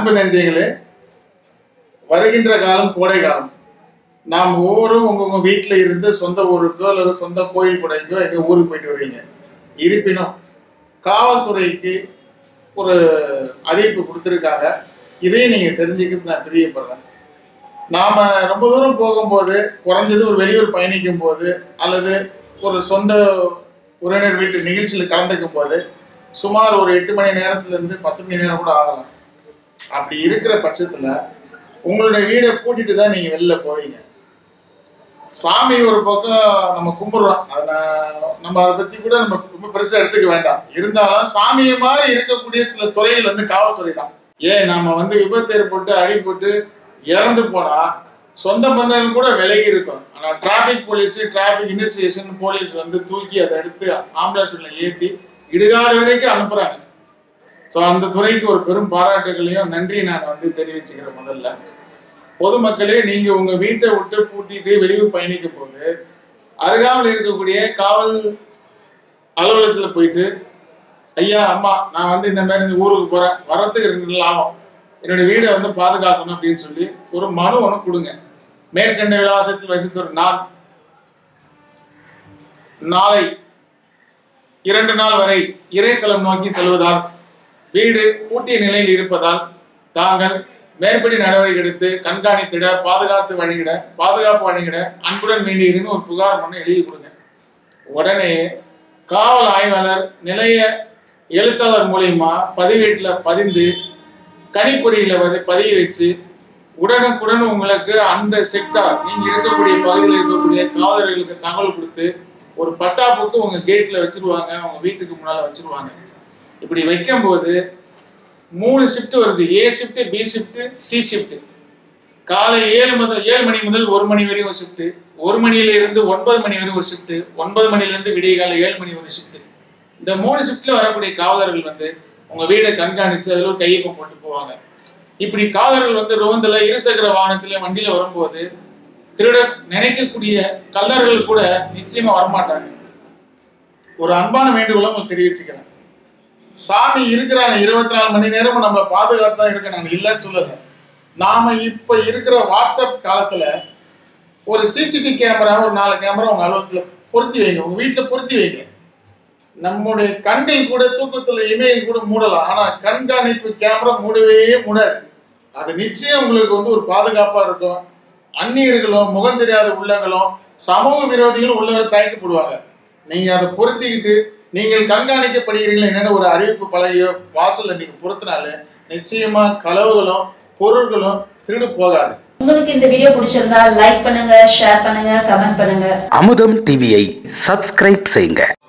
அன்பு நெஞ்சைகளே வருகின்ற காலம் கோடை காலம் நாம் ஒவ்வொருவரும் உங்கவுங்க வீட்டில் இருந்து சொந்த ஊருக்கோ அல்லது சொந்த கோயில் கொடைக்கோ எங்கள் ஊருக்கு போயிட்டு வருவீங்க இருப்பினும் காவல்துறைக்கு ஒரு அறிவிப்பு கொடுத்துருக்காங்க இதையும் நீங்கள் தெரிஞ்சுக்கிறது நான் பிரியப்படுறேன் நாம் ரொம்ப தூரம் போகும்போது குறைஞ்சது ஒரு வெளியூர் பயணிக்கும் போது அல்லது ஒரு சொந்த உறவினர் வீட்டு நிகழ்ச்சியில் கலந்துக்கும் போது சுமார் ஒரு எட்டு மணி நேரத்துலேருந்து பத்து மணி நேரம் கூட ஆகலாம் அப்படி இருக்கிற பட்சத்தில் உங்களுடைய வீடை பூட்டிட்டு தான் நீங்கள் வெளில போவீங்க சாமி ஒரு பக்கம் நம்ம கும்பிடுறோம் அதை நான் நம்ம அதை பற்றி கூட நம்ம ரொம்ப பெருசாக எடுத்துக்க வேண்டாம் இருந்தாலும் சாமியை மாதிரி இருக்கக்கூடிய சில துறைகள் வந்து காவல்துறை தான் ஏன் நம்ம வந்து விபத்து ஏற்பட்டு அடிபட்டு இறந்து போனால் சொந்த பந்தங்கள் கூட விலகி இருக்கும் ஆனால் traffic police traffic investigation police வந்து தூக்கி அதை எடுத்து ஆம்புலன்ஸில் ஏற்றி இடுகாடு வரைக்கும் அனுப்புகிறாங்க ஸோ அந்த துறைக்கு ஒரு பெரும் பாராட்டுகளையும் நன்றி நான் வந்து தெரிவிச்சுக்கிறேன் முதல்ல பொதுமக்களே நீங்கள் உங்கள் வீட்டை விட்டு பூட்டிட்டு வெளியூர் பயணிக்க போது அருகாமல் இருக்கக்கூடிய காவல் அலுவலகத்தில் போயிட்டு ஐயா அம்மா நான் வந்து இந்த மாதிரி இந்த ஊருக்கு போகிறேன் வரத்துக்கு ரெண்டு நாள் ஆகும் என்னுடைய வீடை வந்து பாதுகாக்கணும் அப்படின்னு சொல்லி ஒரு மனு ஒன்று கொடுங்க மேற்கண்ட விலாசத்தில் வசித்த ஒரு நாள் நாளை இரண்டு நாள் வரை இறைசலம் நோக்கி செல்வதால் வீடு பூட்டிய நிலையில் இருப்பதால் தாங்கள் மேற்படி நடவடிக்கை எடுத்து கண்காணித்திட பாதுகாத்து வழங்கிட பாதுகாப்பு வழங்கிட அன்புடன் வேண்டியிருன்னு ஒரு புகார் ஒன்று எழுதி கொடுங்க உடனே காவல் ஆய்வாளர் நிலைய எழுத்தாளர் மூலியமா பதிவேட்டில் பதிந்து கணிப்பொறியில் வந்து பதிய வச்சு உடனுக்குடன் உங்களுக்கு அந்த செக்டார் நீங்க இருக்கக்கூடிய பகுதியில் இருக்கக்கூடிய காவலர்களுக்கு தகவல் கொடுத்து ஒரு பட்டாப்புக்கு உங்க கேட்ல வச்சிருவாங்க உங்க வீட்டுக்கு முன்னால வச்சிருவாங்க இப்படி வைக்கும்போது மூணு ஷிஃப்ட் வருது A shift B shift C shift காலை ஏழு முதல் ஏழு மணி முதல் ஒரு மணி வரையும் ஒரு ஷிஃப்ட் ஒரு மணியில இருந்து ஒன்பது மணி வரை ஒரு ஷிஃப்ட் ஒன்பது மணில இருந்து விடிய காலை ஏழு மணி ஒரு ஷிஃப்ட் இந்த மூணு ஷிஃப்ட்ல வரக்கூடிய காவலர்கள் வந்து உங்க வீடை கண்காணிச்சு அதுல ஒரு கையொப்பம் போட்டு போவாங்க இப்படி காவலர்கள் வந்து ரோந்தில் இருசக்கர வாகனத்துல வண்டியில வரும்போது திருட நினைக்கக்கூடிய கல்லர்கள் கூட நிச்சயமா வரமாட்டாங்க ஒரு அன்பான வேண்டுகோளை உங்களுக்கு தெரிவிச்சுக்கிறேன் சாமி இருக்கிறாங்க இருபத்தி நாலு மணி நேரமும் நம்மளை பாதுகாத்து தான் இருக்கு நான் இல்லைன்னு சொல்லலை நாம இப்ப இருக்கிற வாட்ஸ்அப் காலத்துல ஒரு சிசிடிவி கேமரா ஒரு நாலு கேமரா உங்க அலுவலகத்துல பொருத்தி வைங்க உங்க வீட்டுல பொருத்தி வைங்க நம்முடைய கண்கள் கூட தூக்கத்துல இமெயில் கூட மூடலாம் ஆனா கண்காணிப்பு கேமரா மூடவே மூடாது அது நிச்சயம் உங்களுக்கு வந்து ஒரு பாதுகாப்பா இருக்கும் அந்நியர்களும் முகம் தெரியாத உள்ளங்களும் சமூக விரோதிகளும் உள்ளவரை தயக்கப்படுவாங்க நீங்க அதை பொருத்திக்கிட்டு நீங்கள் கண்காணிக்கப்படுகிறீர்கள் என்னென்ன ஒரு அறிவிப்பு பலகையோ வாசல்ல நீங்க பொருத்தினாலே நிச்சயமா களவுகளும் பொருள்களும் திருடு போகாது உங்களுக்கு இந்த வீடியோ பிடிச்சிருந்தா லைக் பண்ணுங்க ஷேர் பண்ணுங்க கமெண்ட் பண்ணுங்க அமுதம் டிவியை சப்ஸ்கிரைப் செய்யுங்க